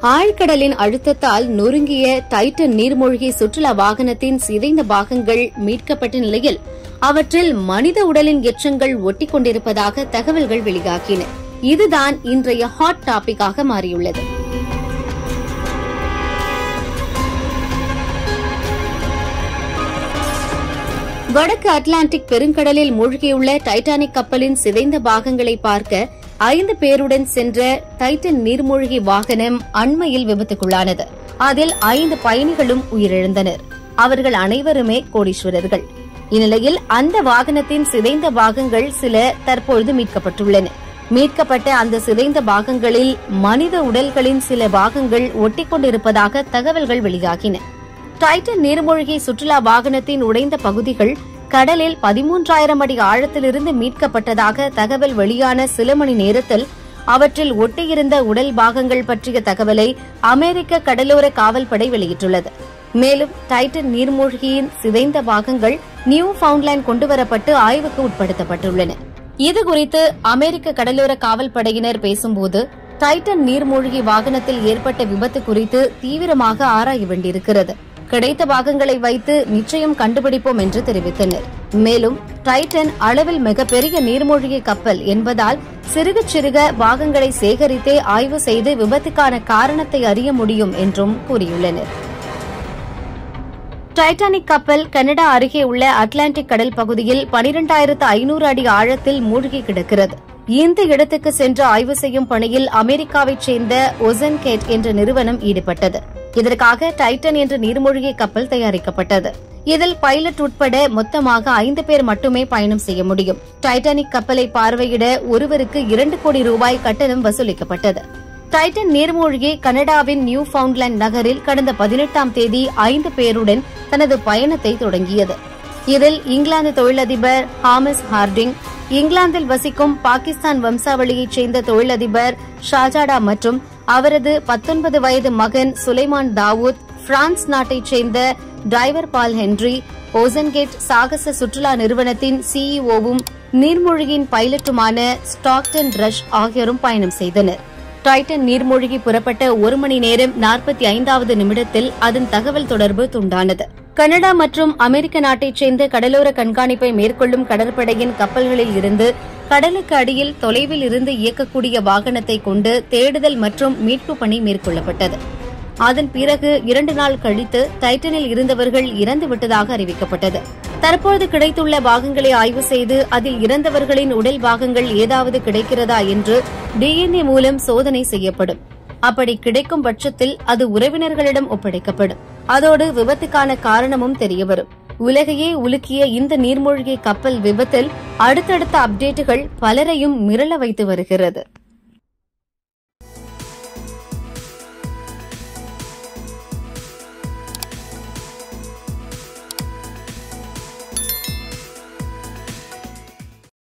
ஆழ்கடலின் அழுத்தத்தால் நொறுங்கிய டைட்டன் நீர்மூழ்கி சுற்றுலா வாகனத்தின் சிதைந்த பாகங்கள் மீட்கப்பட்ட நிலையில் அவற்றில் மனித உடலின் எச்சங்கள் ஒட்டிக் கொண்டிருப்பதாக தகவல்கள் வெளியாகின இதுதான் இன்றைய ஹாட் டாபிக்காக மாறியுள்ளது வடக்கு அட்லாண்டிக் பெருங்கடலில் மூழ்கியுள்ள டைட்டானிக் கப்பலின் சிதைந்த பாகங்களை பார்க்க ஐந்து பேருடன் சென்ற டைட்டன் நீர்மூழ்கி வாகனம் அண்மையில் விபத்துக்குள்ளானது அதில் ஐந்து பயணிகளும் உயிரிழந்தனர் அவர்கள் அனைவருமே கோடீஸ்வரர்கள் இந்நிலையில் அந்த வாகனத்தின் சிதைந்த பாகங்கள் சில தற்பொழுது மீட்கப்பட்டுள்ளன மீட்கப்பட்ட அந்த சிதைந்த பாகங்களில் மனித உடல்களின் சில பாகங்கள் ஒட்டிக்கொண்டிருப்பதாக தகவல்கள் வெளியாகின டைட்டன் நீர்மூழ்கி சுற்றுலா வாகனத்தின் உடைந்த பகுதிகள் கடலில் பதிமூன்றாயிரம் அடி ஆழத்திலிருந்து மீட்கப்பட்டதாக தகவல் வெளியான சில மணி நேரத்தில் அவற்றில் ஒட்டியிருந்த உடல் பாகங்கள் பற்றிய தகவலை அமெரிக்க கடலோர காவல்படை வெளியிட்டுள்ளது மேலும் டைட்டன் நீர்மூழ்கியின் சிதைந்த பாகங்கள் நியூ ஃபவுண்ட்லேண்ட் கொண்டுவரப்பட்டு ஆய்வுக்கு உட்படுத்தப்பட்டுள்ளன இதுகுறித்து அமெரிக்க கடலோர காவல்படையினர் பேசும்போது டைட்டன் நீர்மூழ்கி வாகனத்தில் ஏற்பட்ட விபத்து குறித்து தீவிரமாக ஆராய வேண்டியிருக்கிறது கிடைத்த பாகங்களை வைத்து நிச்சயம் கண்டுபிடிப்போம் என்று தெரிவித்தனர் மேலும் டைட்டன் அளவில் மிகப்பெரிய நீர்மூழ்கி கப்பல் என்பதால் சிறுக சிறுக பாகங்களை சேகரித்தே ஆய்வு செய்து விபத்துக்கான காரணத்தை அறிய முடியும் என்றும் கூறியுள்ளனர் டைட்டானிக் கப்பல் கனடா அருகே உள்ள அட்லாண்டிக் கடல் பகுதியில் பனிரெண்டாயிரத்து ஐநூறு அடி ஆழத்தில் மூழ்கி கிடக்கிறது இந்த இடத்துக்கு சென்று ஆய்வு செய்யும் பணியில் அமெரிக்காவைச் சேர்ந்த ஒசன் கேட் என்ற நிறுவனம் ஈடுபட்டது இதற்காக டைட்டன் என்ற நீர்மூழ்கி கப்பல் தயாரிக்கப்பட்டது இதில் பைலட் உட்பட மொத்தமாக ஐந்து பேர் மட்டுமே பயணம் செய்ய முடியும் டைட்டானிக் கப்பலை பார்வையிட ஒருவருக்கு இரண்டு கோடி ரூபாய் கட்டணம் வசூலிக்கப்பட்டது டைட்டன் நீர்மூழ்கி கனடாவின் நியூ ஃபவுண்ட்லேண்ட் நகரில் கடந்த பதினெட்டாம் தேதி ஐந்து பேருடன் தனது பயணத்தை தொடங்கியது இதில் இங்கிலாந்து தொழிலதிபர் ஹாமஸ் ஹார்டிங் இங்கிலாந்தில் வசிக்கும் பாகிஸ்தான் வம்சாவளியைச் சேர்ந்த தொழிலதிபர் ஷாஜாடா மற்றும் அவரது பத்தொன்பது வயது மகன் சுலைமான் தாவூத் பிரான்ஸ் நாட்டைச் சேர்ந்த டிரைவர் பால் ஹென்றி ஓசன்கேட் சாகச சுற்றுலா நிறுவனத்தின் சிஇஓவும் நீர்மூழ்கியின் பைலட்டுமான ஸ்டாக்டன் ரஷ் ஆகியோரும் பயணம் செய்தனர் டைட்டன் நீர்மூழ்கி புறப்பட்ட ஒரு மணி நேரம் நாற்பத்தி ஐந்தாவது நிமிடத்தில் அதன் தகவல் தொடர்பு துண்டானது கனடா மற்றும் அமெரிக்க நாட்டைச் சேர்ந்த கடலோர கண்காணிப்பை மேற்கொள்ளும் கடற்படையின் கப்பல்களில் இருந்து கடலுக்கு அடியில் தொலைவில் இருந்து இயக்கக்கூடிய வாகனத்தை கொண்டு தேடுதல் மற்றும் மீட்பு பணி மேற்கொள்ளப்பட்டது அதன் பிறகு இரண்டு நாள் கழித்து டைட்டனில் இருந்தவர்கள் இறந்து விட்டதாக அறிவிக்கப்பட்டது தற்போது கிடைத்துள்ள பாகங்களை ஆய்வு செய்து அதில் இறந்தவர்களின் உடல் பாகங்கள் ஏதாவது கிடைக்கிறதா என்று டிஎன்ஏ மூலம் சோதனை செய்யப்படும் அப்படி கிடைக்கும் பட்சத்தில் அது உறவினர்களிடம் ஒப்படைக்கப்படும் அதோடு விபத்துக்கான காரணமும் தெரியவரும் உலகையே உலுக்கிய இந்த நீர்மூழ்கி கப்பல் விபத்தில் அடுத்தடுத்த அப்டேட்டுகள் பலரையும் மிரள வைத்து வருகிறது